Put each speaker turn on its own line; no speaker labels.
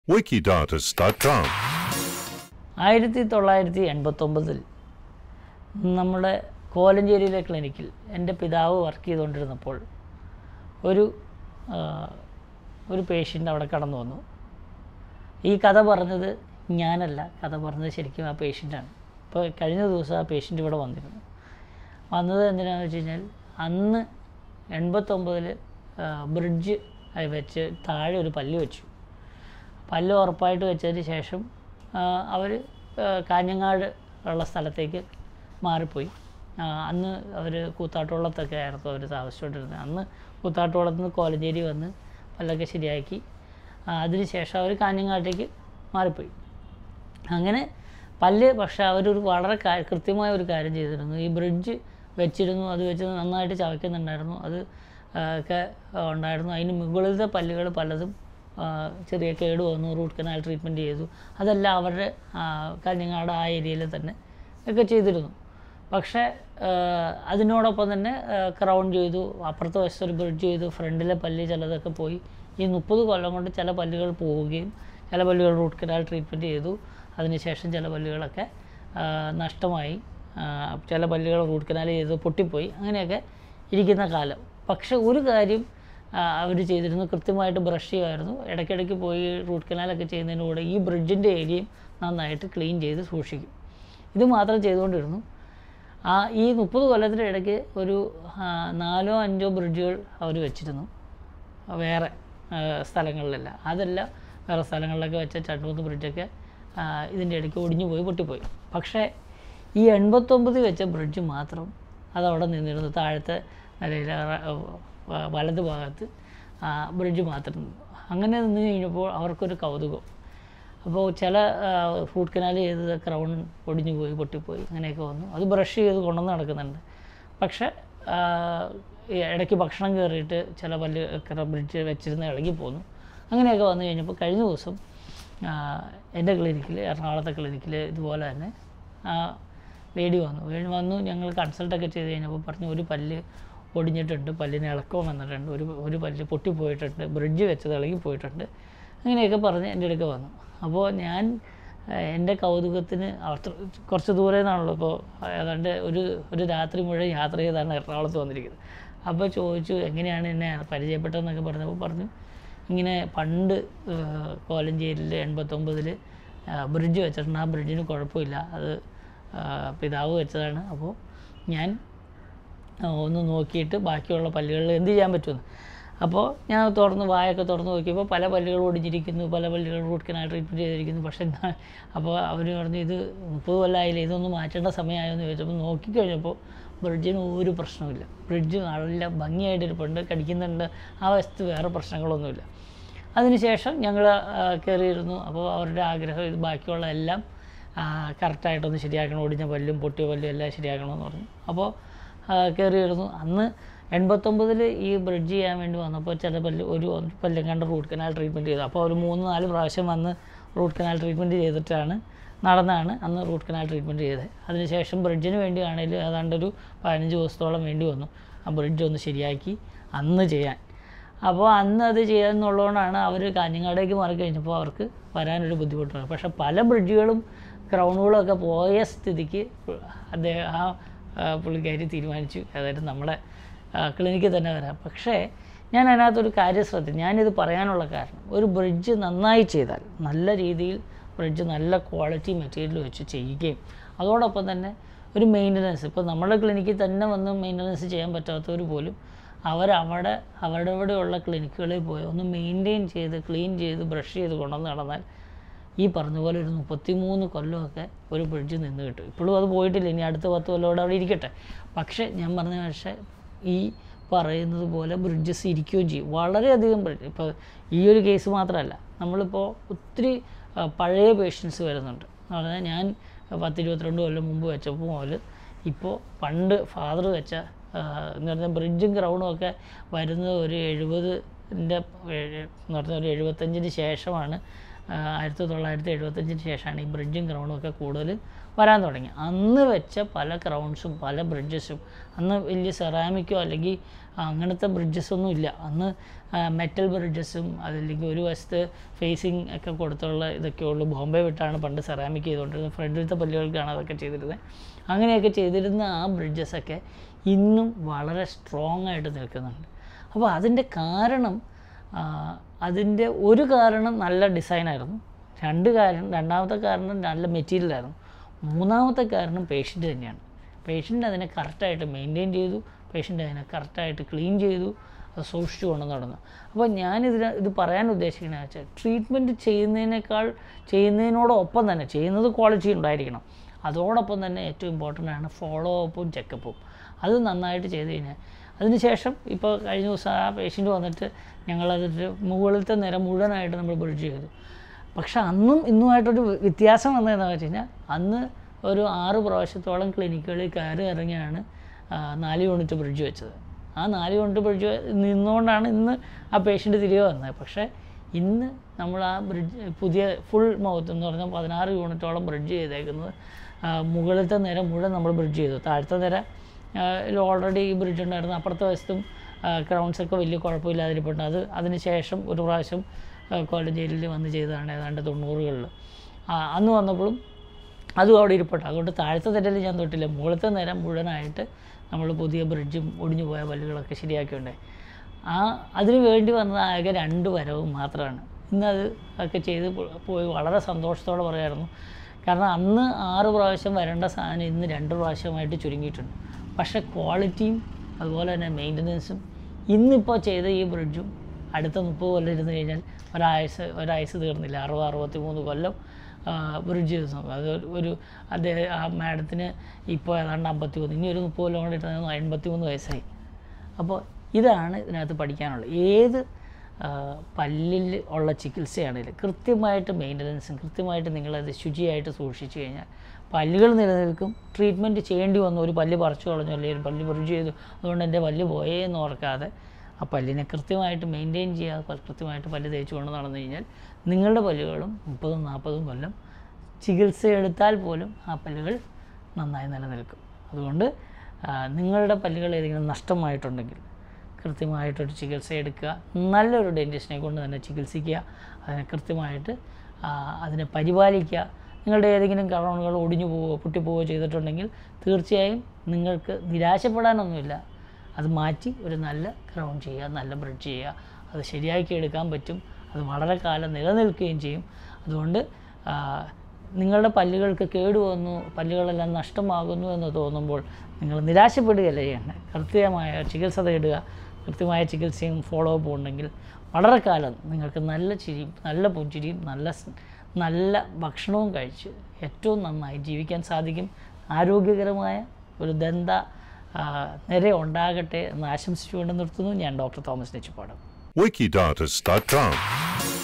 Wikidatas.com.
ആയിരത്തി തൊള്ളായിരത്തി എൺപത്തൊമ്പതിൽ നമ്മുടെ കോലഞ്ചേരിയിലെ ക്ലിനിക്കിൽ എൻ്റെ പിതാവ് വർക്ക് ചെയ്തുകൊണ്ടിരുന്നപ്പോൾ ഒരു ആ, ഒരു പേഷ്യൻ്റ് അവിടെ കടന്നു വന്നു ഈ കഥ പറഞ്ഞത് ഞാനല്ല കഥ പറഞ്ഞത് ശരിക്കും ആ പേഷ്യൻ്റാണ് ഇപ്പോൾ കഴിഞ്ഞ ദിവസം ആ പേഷ്യൻ്റ് ഇവിടെ വന്നിരുന്നു വന്നത് എന്തിനാണെന്ന് വെച്ച് കഴിഞ്ഞാൽ അന്ന് എൺപത്തൊമ്പതിൽ ബ്രിഡ്ജ് വെച്ച് താഴെ ഒരു പല്ല് വെച്ചു പല്ല് ഉറപ്പായിട്ട് വെച്ചതിന് ശേഷം അവർ കാഞ്ഞങ്ങാട് ഉള്ള സ്ഥലത്തേക്ക് മാറിപ്പോയി ആ, അന്ന് അവർ കൂത്താട്ടുകുളത്തൊക്കെ ആയിരുന്നു അവർ താമസിച്ചുകൊണ്ടിരുന്നത് അന്ന് കൂത്താട്ടുകുളത്ത് നിന്ന് കോലഞ്ചേരി വന്ന് പല്ലൊക്കെ ശരിയാക്കി ആ, അതിന് ശേഷം അവർ കാഞ്ഞങ്ങാട്ടേക്ക് മാറിപ്പോയി അങ്ങനെ പല്ല് പക്ഷേ അവരൊരു വളരെ കാ- കൃത്യമായ ഒരു കാര്യം ചെയ്തിരുന്നു ഈ ബ്രിഡ്ജ് വെച്ചിരുന്നു അത് വെച്ച് നന്നായിട്ട് ചവയ്ക്കുന്നുണ്ടായിരുന്നു അത് ആ, ഒക്കെ ഉണ്ടായിരുന്നു അതിന് മുകളിലത്തെ പല്ലുകൾ പലതും ആ, ചെറിയ കേട് വന്നു റൂട്ട് കനാൽ ട്രീറ്റ്മെൻറ്റ് ചെയ്തു അതെല്ലാം അവരുടെ ആ, കാഞ്ഞങ്ങാട് ആ ഏരിയയിൽ തന്നെ ഒക്കെ ചെയ്തിരുന്നു പക്ഷേ ആ, അതിനോടൊപ്പം തന്നെ ക്രൗൺ ചെയ്തു അപ്പുറത്തെ വശത്ത് ഒരു ബ്രിഡ്ജ് ചെയ്തു ഫ്രണ്ടിലെ പല്ല് ചിലതൊക്കെ പോയി ഈ മുപ്പത് കൊല്ലം കൊണ്ട് ചില പല്ലുകൾ പോവുകയും ചില പല്ലുകൾ റൂട്ട് കനാൽ ട്രീറ്റ്മെൻറ്റ് ചെയ്തു അതിനുശേഷം ചില പല്ലുകളൊക്കെ ആ, നഷ്ടമായി ആ, ചില പല്ലുകൾ റൂട്ട് കനാൽ ചെയ്ത് പൊട്ടിപ്പോയി അങ്ങനെയൊക്കെ ഇരിക്കുന്ന കാലം പക്ഷെ ഒരു കാര്യം അവർ ചെയ്തിരുന്നു കൃത്യമായിട്ട് ബ്രഷ് ചെയ്യുമായിരുന്നു ഇടയ്ക്കിടയ്ക്ക് പോയി റൂട്ട് കനാലൊക്കെ ചെയ്യുന്നതിന് കൂടെ ഈ ബ്രിഡ്ജിൻ്റെ ഏരിയയും നന്നായിട്ട് ക്ലീൻ ചെയ്ത് സൂക്ഷിക്കും ഇത് മാത്രം ചെയ്തുകൊണ്ടിരുന്നു ആ ഈ മുപ്പത് കൊല്ലത്തിൻ്റെ ഇടയ്ക്ക് ഒരു ആ, നാലോ അഞ്ചോ ബ്രിഡ്ജുകൾ അവർ വെച്ചിരുന്നു വേറെ ആ, സ്ഥലങ്ങളിലല്ല അതെല്ലാം വേറെ സ്ഥലങ്ങളിലൊക്കെ വെച്ച രണ്ട് മൂന്ന് ബ്രിഡ്ജൊക്കെ ആ, ഇതിൻ്റെ ഇടയ്ക്ക് ഒടിഞ്ഞു പോയി പൊട്ടിപ്പോയി പക്ഷേ ഈ എൺപത്തൊമ്പതിൽ വെച്ച ബ്രിഡ്ജ് മാത്രം അതവിടെ നിന്നിരുന്നു താഴത്തെ നിലയിൽ വലത് ഭാഗത്ത് ആ, ബ്രിഡ്ജ് മാത്രം നിന്നു അങ്ങനെ നിന്ന് കഴിഞ്ഞപ്പോൾ അവർക്കൊരു കൗതുകം അപ്പോൾ ചില റൂട്ട് കനാൽ ചെയ്തത് ക്രൗൺ ഒടിഞ്ഞു പോയി പൊട്ടിപ്പോയി അങ്ങനെയൊക്കെ വന്നു അത് ബ്രഷ് ചെയ്ത് കൊണ്ടുവന്ന് നടക്കുന്നുണ്ട് പക്ഷേ ആ, ഈ ഇടയ്ക്ക് ഭക്ഷണം കയറിയിട്ട് ചില പല്ല് ബ്രിഡ്ജ് വെച്ചിരുന്ന് ഇളകി പോന്നു അങ്ങനെയൊക്കെ വന്നു കഴിഞ്ഞപ്പോൾ കഴിഞ്ഞ ദിവസം ആ, എൻ്റെ ക്ലിനിക്കിൽ എറണാകുളത്തെ ക്ലിനിക്കിൽ ഇതുപോലെ തന്നെ ആ ലേഡി വന്നു വീണ് വന്നു ഞങ്ങൾ കൺസൾട്ടൊക്കെ ചെയ്ത് കഴിഞ്ഞപ്പോൾ പറഞ്ഞു ഒരു പല്ല് ഒടിഞ്ഞിട്ടുണ്ട് പല്ലിന് ഇളക്കം വന്നിട്ടുണ്ട് ഒരു ഒരു പല്ല് പൊട്ടിപ്പോയിട്ടുണ്ട് ബ്രിഡ്ജ് വെച്ചത് ഇളകി പോയിട്ടുണ്ട് അങ്ങനെയൊക്കെ പറഞ്ഞ് എൻ്റെ അടുക്ക വന്നു അപ്പോൾ ഞാൻ ഏഹ്, എൻ്റെ കൗതുകത്തിന് അത്ര കുറച്ച് ദൂരെ നിന്നാണല്ലോ ഇപ്പോൾ ഏതാണ്ട് ഒരു ഒരു രാത്രി മുഴുവൻ യാത്ര ചെയ്താണ് എറണാകുളത്ത് വന്നിരിക്കുന്നത് അപ്പോൾ ചോദിച്ചു എങ്ങനെയാണ് എന്നെ പരിചയപ്പെട്ടതെന്നൊക്കെ പറഞ്ഞപ്പോൾ പറഞ്ഞു ഇങ്ങനെ പണ്ട് ഏഹ്, കോലഞ്ചേരിയിൽ എൺപത്തൊമ്പതിൽ ബ്രിഡ്ജ് വെച്ചിട്ടുണ്ട് ആ ബ്രിഡ്ജിന് കുഴപ്പമില്ല അത് ആ, പിതാവ് വെച്ചതാണ് അപ്പോൾ ഞാൻ ആ, ഒന്ന് നോക്കിയിട്ട് ബാക്കിയുള്ള പല്ലുകളിൽ എന്ത് ചെയ്യാൻ പറ്റുമെന്ന് അപ്പോൾ ഞാൻ തുറന്ന് വായൊക്കെ തുറന്ന് നോക്കിയപ്പോൾ പല പല്ലുകൾ ഒടിഞ്ഞിരിക്കുന്നു പല പല്ലുകൾ റൂട്ട് കനാൽ ട്രീറ്റ്മെൻറ്റ് ചെയ്തിരിക്കുന്നു പക്ഷേ എന്താ അപ്പോൾ അവർ പറഞ്ഞു ഇത് മുപ്പത് കൊല്ലമായില്ലേ ഇതൊന്ന് മാറ്റേണ്ട സമയമായോ എന്ന് ചോദിച്ചപ്പോൾ നോക്കിക്കഴിഞ്ഞപ്പോൾ ബ്രിഡ്ജിന് ഒരു പ്രശ്നമില്ല ബ്രിഡ്ജ് നല്ല ഭംഗിയായിട്ടിരിപ്പുണ്ട് കടിക്കുന്നുണ്ട് ആ വശത്ത് വേറെ പ്രശ്നങ്ങളൊന്നുമില്ല അതിനുശേഷം ഞങ്ങൾ കയറിയിരുന്നു അപ്പോൾ അവരുടെ ആഗ്രഹം ഇത് ബാക്കിയുള്ള എല്ലാം കറക്റ്റായിട്ടൊന്ന് ശരിയാക്കണം ഒടിഞ്ഞ പല്ലും പൊട്ടിയ പല്ലും എല്ലാം ശരിയാക്കണമെന്ന് പറഞ്ഞു അപ്പോൾ കയറിയിരുന്നു അന്ന് എൺപത്തൊമ്പതിൽ ഈ ബ്രിഡ്ജ് ചെയ്യാൻ വേണ്ടി വന്നപ്പോൾ ചില പല്ല് ഒരു ഒരു പല്ലും കണ്ട് റൂട്ട് കനാൽ ട്രീറ്റ്മെൻറ്റ് ചെയ്തു അപ്പോൾ ഒരു മൂന്ന് നാല് പ്രാവശ്യം വന്ന് റൂട്ട് കനാൽ ട്രീറ്റ്മെൻറ്റ് ചെയ്തിട്ടാണ് നടന്നാണ് അന്ന് റൂട്ട് കനാൽ ട്രീറ്റ്മെൻറ്റ് ചെയ്തത് അതിനുശേഷം ബ്രിഡ്ജിന് വേണ്ടിയാണെങ്കിൽ ഏതാണ്ട് ഒരു പതിനഞ്ച് ദിവസത്തോളം വേണ്ടി വന്നു ആ ബ്രിഡ്ജ് ഒന്ന് ശരിയാക്കി അന്ന് ചെയ്യാൻ അപ്പോൾ അന്ന് അത് ചെയ്യാന്നുള്ളതുകൊണ്ടാണ് അവർ കാഞ്ഞങ്ങാടേക്ക് മാറി കഴിഞ്ഞപ്പോൾ അവർക്ക് വരാനൊരു ബുദ്ധിമുട്ടുണ്ട് പക്ഷേ പല ബ്രിഡ്ജുകളും ക്രൗണുകളും ഒക്കെ പോയ സ്ഥിതിക്ക് അദ്ദേഹം ആ ആ, പുള്ളിക്കാരി തീരുമാനിച്ചു അതായത് നമ്മുടെ ക്ലിനിക്കിൽ തന്നെ വരാം പക്ഷേ ഞാൻ അതിനകത്തൊരു കാര്യം ശ്രദ്ധിച്ചു ഞാനിത് പറയാനുള്ള കാരണം ഒരു ബ്രിഡ്ജ് നന്നായി ചെയ്താൽ നല്ല രീതിയിൽ ബ്രിഡ്ജ് നല്ല ക്വാളിറ്റി മെറ്റീരിയൽ വെച്ച് ചെയ്യുകയും അതോടൊപ്പം തന്നെ ഒരു മെയിൻ്റനൻസ് ഇപ്പോൾ നമ്മുടെ ക്ലിനിക്കിൽ തന്നെ വന്ന് മെയിൻ്റനൻസ് ചെയ്യാൻ പറ്റാത്തവർ പോലും അവരവിടെ അവരുടെ ഇവിടെയുള്ള ക്ലിനിക്കുകളിൽ പോയി ഒന്ന് മെയിൻറ്റെയിൻ ചെയ്ത് ക്ലീൻ ചെയ്ത് ബ്രഷ് ചെയ്ത് കൊണ്ടുവന്ന് നടന്നാൽ ഈ പറഞ്ഞ പോലെ ഒരു മുപ്പത്തിമൂന്ന് കൊല്ലമൊക്കെ ഒരു ബ്രിഡ്ജ് നിന്ന് കിട്ടും ഇപ്പോഴും അത് പോയിട്ടില്ല ഇനി അടുത്ത പത്ത് കൊല്ലമോടെ അവിടെ ഇരിക്കട്ടെ പക്ഷേ ഞാൻ പറഞ്ഞ പക്ഷേ ഈ പറയുന്നത് പോലെ ബ്രിഡ്ജസ് ഇരിക്കുകയും ചെയ്യും വളരെയധികം ബ്രിഡ്ജ് ഇപ്പോൾ ഈ ഒരു കേസ് മാത്രമല്ല നമ്മളിപ്പോൾ ഒത്തിരി ആ, പഴയ പേഷ്യൻസ് വരുന്നുണ്ട് എന്ന് പറഞ്ഞാൽ ഞാൻ പത്ത് ഇരുപത്തിരണ്ട് കൊല്ലം മുമ്പ് വെച്ചപ്പോൾ മുതൽ ഇപ്പോൾ പണ്ട് ഫാദർ വെച്ച ആ, എന്ന് പറഞ്ഞാൽ ബ്രിഡ്ജും ക്രൗണും ഒക്കെ വരുന്നത് ഒരു എഴുപതിൻ്റെ എന്ന് പറഞ്ഞാൽ ഒരു എഴുപത്തഞ്ചിന് ശേഷമാണ് ആ, ആയിരത്തി തൊള്ളായിരത്തി എഴുപത്തഞ്ചിന് ശേഷമാണ് ഈ ബ്രിഡ്ജും ക്രൗണും ഒക്കെ കൂടുതൽ വരാൻ തുടങ്ങി അന്ന് വെച്ച പല ക്രൗൺസും പല ബ്രിഡ്ജസും അന്ന് വലിയ സെറാമിക്കോ അല്ലെങ്കിൽ അങ്ങനത്തെ ബ്രിഡ്ജസ് ഒന്നും ഇല്ല അന്ന് മെറ്റൽ ബ്രിഡ്ജസും അതല്ലെങ്കിൽ ഒരു വശത്ത് ഫേസിങ് ഒക്കെ കൊടുത്തുള്ള ഇതൊക്കെ ഉള്ളൂ ബോംബെ വിട്ടാണ് പണ്ട് സെറാമിക് ചെയ്തുകൊണ്ടിരുന്നത് ഫ്രണ്ടിലത്തെ പല്ലുകൾക്കാണ് അതൊക്കെ ചെയ്തിരുന്നത് അങ്ങനെയൊക്കെ ചെയ്തിരുന്ന ആ ബ്രിഡ്ജസൊക്കെ ഇന്നും വളരെ സ്ട്രോങ് ആയിട്ട് നിൽക്കുന്നുണ്ട് അപ്പോൾ അതിൻ്റെ കാരണം ആ, അതിൻ്റെ ഒരു കാരണം നല്ല ഡിസൈനായിരുന്നു രണ്ട് കാരണം രണ്ടാമത്തെ കാരണം നല്ല മെറ്റീരിയലായിരുന്നു മൂന്നാമത്തെ കാരണം പേഷ്യൻ്റ് തന്നെയാണ് പേഷ്യൻ്റ് അതിനെ കറക്റ്റായിട്ട് മെയിൻറ്റെയിൻ ചെയ്തു പേഷ്യൻ്റ് അതിനെ കറക്റ്റായിട്ട് ക്ലീൻ ചെയ്തു അത് സൂക്ഷിച്ചു കൊണ്ട് നടന്നു അപ്പോൾ ഞാനിതിന് ഇത് പറയാൻ ഉദ്ദേശിക്കുന്നത് വെച്ചാൽ ട്രീറ്റ്മെൻറ്റ് ചെയ്യുന്നതിനേക്കാൾ ചെയ്യുന്നതിനോടൊപ്പം തന്നെ ചെയ്യുന്നത് ക്വാളിറ്റി ഉണ്ടായിരിക്കണം അതോടൊപ്പം തന്നെ ഏറ്റവും ഇമ്പോർട്ടൻ്റ് ആണ് ഫോളോ അപ്പും ചെക്കപ്പും അത് നന്നായിട്ട് ചെയ്ത് കഴിഞ്ഞാൽ അതിനുശേഷം ഇപ്പോൾ കഴിഞ്ഞ ദിവസം ആ പേഷ്യൻ്റ് വന്നിട്ട് ഞങ്ങളതിട്ട് മുകളിലത്തെ നിര മുഴുവനായിട്ട് നമ്മൾ ബ്രിഡ്ജ് ചെയ്തു പക്ഷെ അന്നും ഇന്നുമായിട്ടൊരു വ്യത്യാസം വന്നതെന്ന് വെച്ച് കഴിഞ്ഞാൽ അന്ന് ഒരു ആറ് പ്രാവശ്യത്തോളം ക്ലിനിക്കുകളിൽ കയറി ഇറങ്ങിയാണ് ആ, നാല് യൂണിറ്റ് ബ്രിഡ്ജ് വെച്ചത് ആ നാല് യൂണിറ്റ് ബ്രിഡ്ജ് നിന്നുകൊണ്ടാണ് ഇന്ന് ആ പേഷ്യൻ്റ് തിരികെ വന്നത് പക്ഷേ ഇന്ന് നമ്മൾ ആ ബ്രിഡ്ജ് പുതിയ ഫുൾ മൗത്ത് എന്ന് പറഞ്ഞാൽ പതിനാറ് യൂണിറ്റോളം ബ്രിഡ്ജ് ചെയ്തേക്കുന്നത് ആ, മുകളിലത്തെ നിര മുഴുവൻ നമ്മൾ ബ്രിഡ്ജ് ചെയ്തു താഴത്തെ നിര ഓൾറെഡി ഈ ബ്രിഡ്ജ് ഉണ്ടായിരുന്നു അപ്പുറത്തെ വശത്തും ക്രൗൺസൊക്കെ വലിയ കുഴപ്പമില്ലാതിരിപ്പുണ്ട് അത് അതിന് ശേഷം ഒരു പ്രാവശ്യം കോളേജിൽ വന്ന് ചെയ്തതാണ് ഏതാണ്ട് തൊണ്ണൂറുകളിൽ അന്ന് വന്നപ്പോഴും അതും അവിടെ ഇരിപ്പുണ്ട് അതുകൊണ്ട് താഴത്തെ നിരയിൽ ഞാൻ തൊട്ടില്ല മുകളിലത്തെ നിര മുഴുവനായിട്ട് നമ്മൾ പുതിയ ബ്രിഡ്ജും ഒടിഞ്ഞു പോയ പല്ലുകളൊക്കെ ശരിയാക്കിയുണ്ട് ആ അതിന് വേണ്ടി വന്നത് ആകെ രണ്ട് വരവും മാത്രമാണ് ഇന്നത് ഒക്കെ ചെയ്ത് പോ- പോയി വളരെ സന്തോഷത്തോടെ പറയായിരുന്നു കാരണം അന്ന് ആറ് പ്രാവശ്യം വരേണ്ട സാധനം ഇന്ന് രണ്ട് പ്രാവശ്യമായിട്ട് ചുരുങ്ങിയിട്ടുണ്ട് പക്ഷേ ക്വാളിറ്റിയും അതുപോലെ തന്നെ മെയിൻ്റനൻസും ഇന്നിപ്പോൾ ചെയ്ത ഈ ബ്രിഡ്ജും അടുത്ത മുപ്പത് കൊല്ലം ഇരുന്ന് കഴിഞ്ഞാൽ ഒരാഴ്ച ഒരാഴ്ച തീർന്നില്ല അറുപത് അറുപത്തി മൂന്ന് കൊല്ലം ബ്രിഡ്ജ് ചെയ്തു അത് ഒരു അദ്ദേഹം ആ മാഡത്തിന് ഇപ്പോൾ ഏതാണ്ട് അമ്പത്തി മൂന്ന് ഇനി ഒരു മുപ്പത് കൊല്ലം കൂടെ ഇരുന്ന് എൺപത്തി മൂന്ന് വയസ്സായി അപ്പോൾ ഇതാണ് ഇതിനകത്ത് പഠിക്കാനുള്ളത് ഏത് ആ, പല്ലിൽ ഉള്ള ചികിത്സയാണെങ്കിലും കൃത്യമായിട്ട് മെയിൻ്റനൻസും കൃത്യമായിട്ട് നിങ്ങളത് ശുചിയായിട്ട് സൂക്ഷിച്ചു കഴിഞ്ഞാൽ പല്ലുകൾ നിലനിൽക്കും ട്രീറ്റ്മെൻറ്റ് ചെയ്യേണ്ടി വന്നു ഒരു പല്ല് പറിച്ചു കളഞ്ഞു അല്ലെങ്കിൽ ഒരു പല്ല് ബ്രിഡ്ജ് ചെയ്തു അതുകൊണ്ട് എൻ്റെ പല്ല് പോയേ എന്ന് ഓർക്കാതെ ആ പല്ലിനെ കൃത്യമായിട്ട് മെയിൻറ്റെയിൻ ചെയ്യാതെ പ- കൃത്യമായിട്ട് പല്ല് തേച്ച് കൊണ്ട് നടന്നു കഴിഞ്ഞാൽ നിങ്ങളുടെ പല്ലുകളും മുപ്പതും നാൽപ്പതും കൊല്ലം ചികിത്സ എടുത്താൽ പോലും ആ പല്ലുകൾ നന്നായി നിലനിൽക്കും അതുകൊണ്ട് ആ, നിങ്ങളുടെ പല്ലുകൾ ഏതെങ്കിലും നഷ്ടമായിട്ടുണ്ടെങ്കിൽ കൃത്യമായിട്ടൊരു ചികിത്സ എടുക്കുക നല്ലൊരു ഡെൻറ്റിസ്റ്റിനെ കൊണ്ട് തന്നെ ചികിത്സിക്കുക അതിനെ കൃത്യമായിട്ട് ആ, അതിനെ പരിപാലിക്കുക നിങ്ങളുടെ ഏതെങ്കിലും കറോണുകൾ ഒടിഞ്ഞു പോവുകയോ പൊട്ടിപ്പോവുകയോ ചെയ്തിട്ടുണ്ടെങ്കിൽ തീർച്ചയായും നിങ്ങൾക്ക് നിരാശപ്പെടാനൊന്നുമില്ല അത് മാറ്റി ഒരു നല്ല ക്രൗൺ ചെയ്യുക നല്ല ബ്രിഡ്ജ് ചെയ്യുക അത് ശരിയാക്കി എടുക്കാൻ പറ്റും അത് വളരെ കാലം നിലനിൽക്കുകയും ചെയ്യും അതുകൊണ്ട് ആ, നിങ്ങളുടെ പല്ലുകൾക്ക് കേടുവന്നു പല്ലുകളെല്ലാം നഷ്ടമാകുന്നു എന്ന് തോന്നുമ്പോൾ നിങ്ങൾ നിരാശപ്പെടുകയല്ല ചെയ്യേണ്ടത് കൃത്യമായ ചികിത്സ തേടുക കൃത്യമായ ചികിത്സയും ഫോളോ അപ്പും ഉണ്ടെങ്കിൽ വളരെ കാലം നിങ്ങൾക്ക് നല്ല ചിരിയും നല്ല പുഞ്ചിരിയും നല്ല സ്- നല്ല ഭക്ഷണവും കഴിച്ച് ഏറ്റവും നന്നായി ജീവിക്കാൻ സാധിക്കും ആരോഗ്യകരമായ ഒരു ദന്ത ആ, നിര ഉണ്ടാകട്ടെ എന്ന് ആശംസിച്ചുകൊണ്ട് നിർത്തുന്നു ഞാൻ ഡോക്ടർ തോമസ് നെച്ചിപ്പാടം
Wikidentist.com.